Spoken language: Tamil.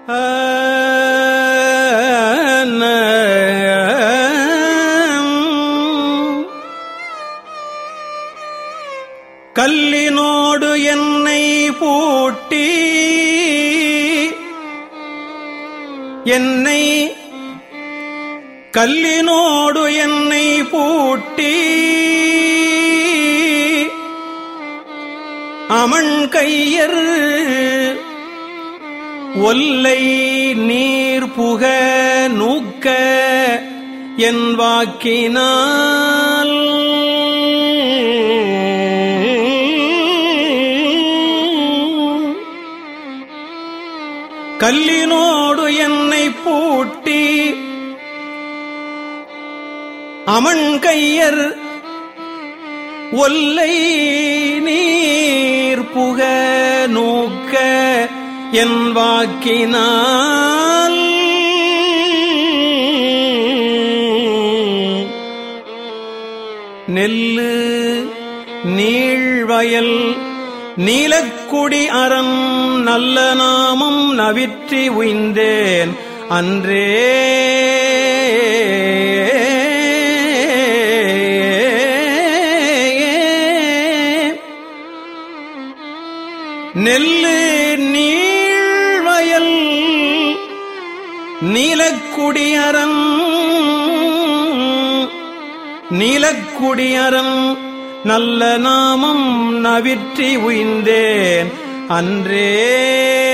கல்லினோடு என்னை பூட்டி என்னை கல்லினோடு என்னை பூட்டி அமண் கையர் ஒல்லை நீர் புக நூக்க என் வாக்கினால் கல்லினோடு என்னை பூட்டி அமண் கையர் ஒல்லை நீர் புக நோக்க என் வாக்கினால் நெல்லு நீழ்வயல் நீலக்குடி அறம் நல்ல நாமம் நவிற்றி உய்ந்தேன் அன்றே நெல்லு நீழ்வயல் நீலக்குடியரம் நீலக்குடியரம் நல்ல நாமம் நவிற்றி உய்ந்தேன் அன்றே